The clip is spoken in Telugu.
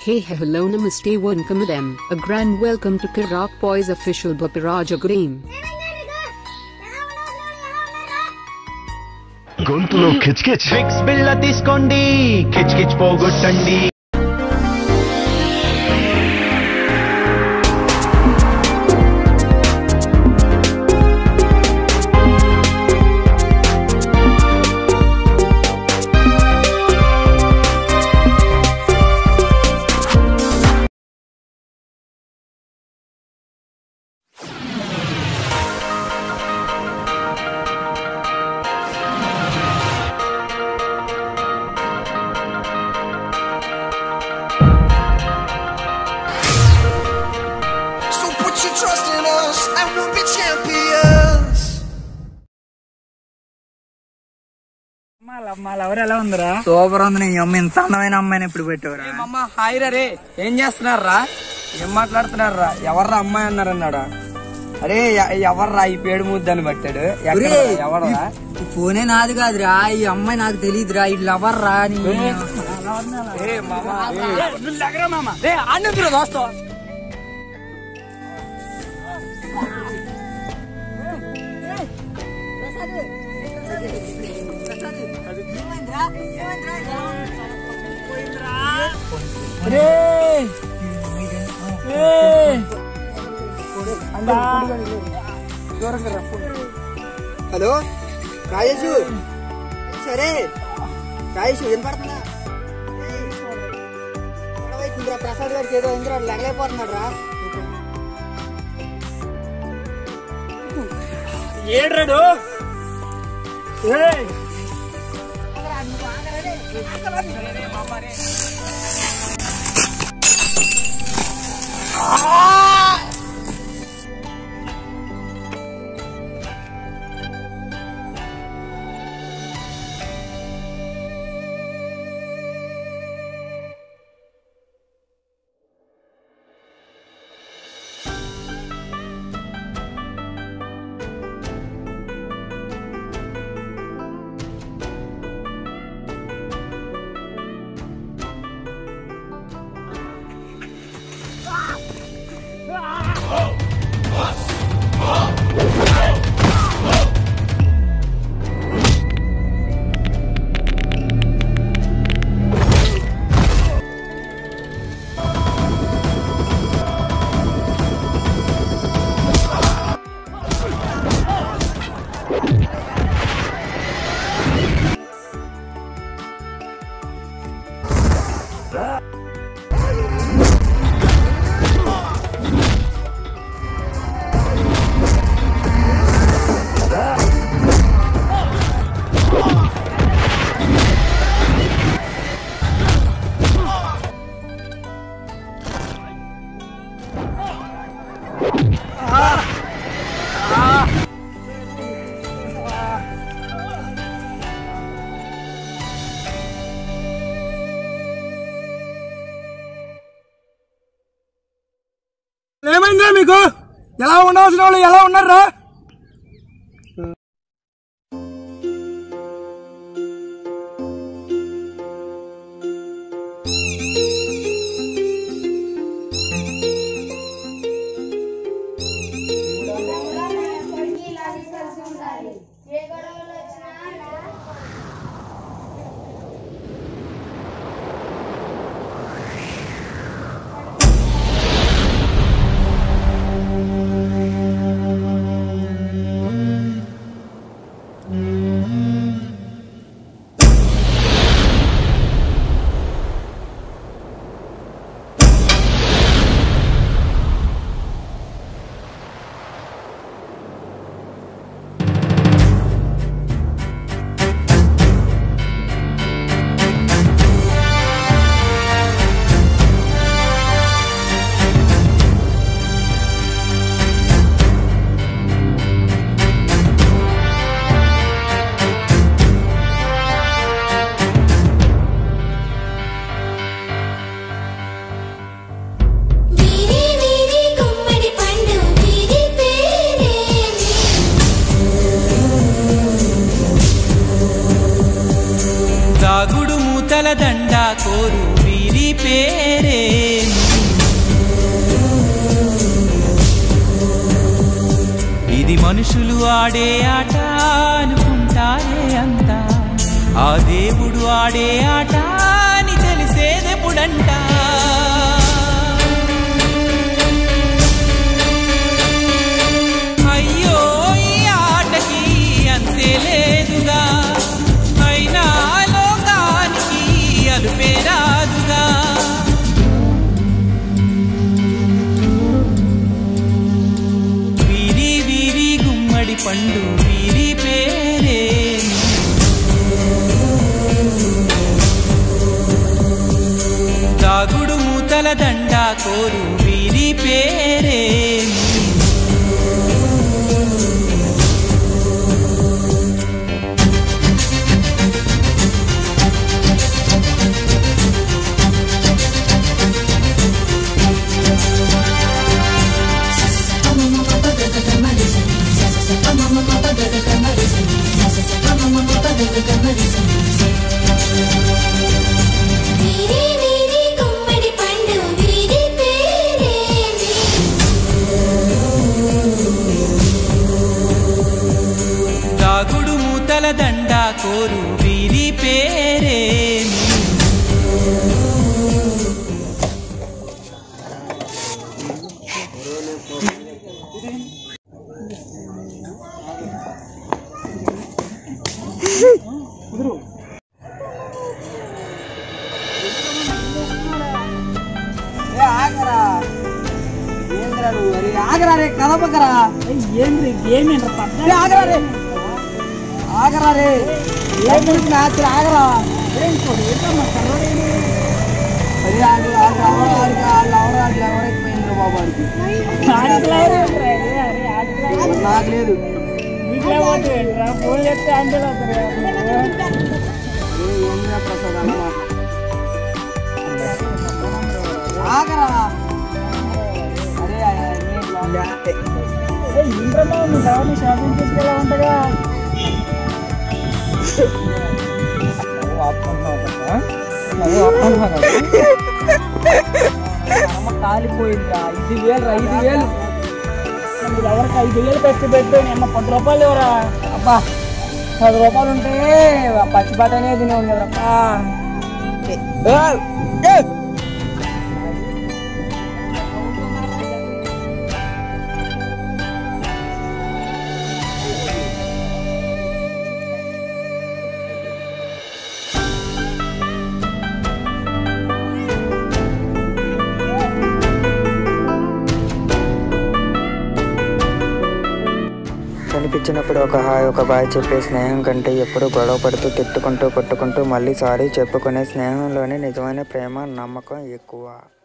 Hey hey hello namaste welcome them. A grand welcome to Karak Boys official Bapiraja game. గొంతులో కిచకిచ్ ఫిక్స్ బిళ్ళ తీసుకోండి కిచ్ కిచ్ పోగొట్టండి So put your trust in us and we'll be champions. మా లవర్ ఎలా ఉందిరా సూపర్ ఉంది నీ అమ్మ ఇంత అందమైన అమ్మాయిని ఎప్పుడు పెట్టావురా అమ్మ హాయ్ రే ఏం చేస్తున్నారా ఏం మాట్లాడుతున్నారా ఎవర్రా అమ్మాయి అన్నారన్నాడా అరే ఎ- ఎవర్రా ఈ పేడు ముద్దని పట్టాడు ఎక్కడ్రా? ఎవర్రా ఫోనే నాది కాదురా ఈ అమ్మాయి నాకు తెలియదురా ఈ లవర్ రా నీ ఏ మామ రే ఆనందులో దోస్తో హలో రాజేషు సరే రాజేషు వినపడుతుందా ఏయ్, గొడవ అవుతుందిరా, ప్రసాద్ గారికి ఏదో ఇంద్రా లెగలేకపోతున్నాడు రా ఏడ్రాడు ఏమైందా మీకు ఎలా ఉండాల్సిన వాళ్ళు ఎలా ఉన్నారా వీరి వీరి గుమ్మడి పండు వీరి పేరేమి దాగుడు మూతల దండ కోరు వీరి పేరేమి మనుషులు ఆడే ఆట అనుకుంటారే అంతా ఆ దేవుడు ఆడే ఆట అని తెలిసేదెప్పుడంట అయ్యో ఈ ఆటకి అంతే లేదుగా అయినా లోకానికి అలుపే రాదుగా వీరి వీరి గుమ్మడి పండు వీరి పేరే దాగుడు మూతల దండ కోరు వీరి పేరే వీరి వీరి గుమ్మడి పండు వీరి పేరేమి దాగుడు మూతల దండ కోరు వీరి పేరే ఏ ఆగరా ఏంద్రా నువ్వు అరే ఆగరా రే కదపకరా ఏంద్రీ గేమ్ ఏ ఆగరా రే ఆగరా రే ఏంద్రీ మ్యాచ్ ఆగరా అరే ఆడు ఆడు ఎవరు ఆడు ఆడు ఎవరు ఆడు ఎవరు ఎక్కువైందిరా బాబు ఆడికి నాకు లేదు ఫోన్ చేస్తే అంటే ఏ ఏంద్రా ప్రసాద్ అన్నమాట ఆగరా అరే అరే ఇంట్లో ఉంది కాబట్టి షాపింగ్ చేసుకోవాలా ఉంటగా కాలిపోయిందిరా ఐదు వేలు రా, ఐదు వేలు మీరు ఎవరికి ఐదు వేలు పెట్టి పెట్టు నిన్న పది రూపాయలు ఎవరా అబ్బా పది రూపాయలు ఉంటే పచ్చి బట్టనే తినే ఉంది కదరా కనిపించినప్పుడు ఒక హాయ్ ఒక బాయ్ చెప్పే స్నేహం కంటే ఎప్పుడు గొడవ పడుతూ తిట్టుకుంటూ కొట్టుకుంటూ మళ్ళీ సారీ చెప్పుకునే స్నేహంలోనే నిజమైన ప్రేమ నమ్మకం ఎక్కువ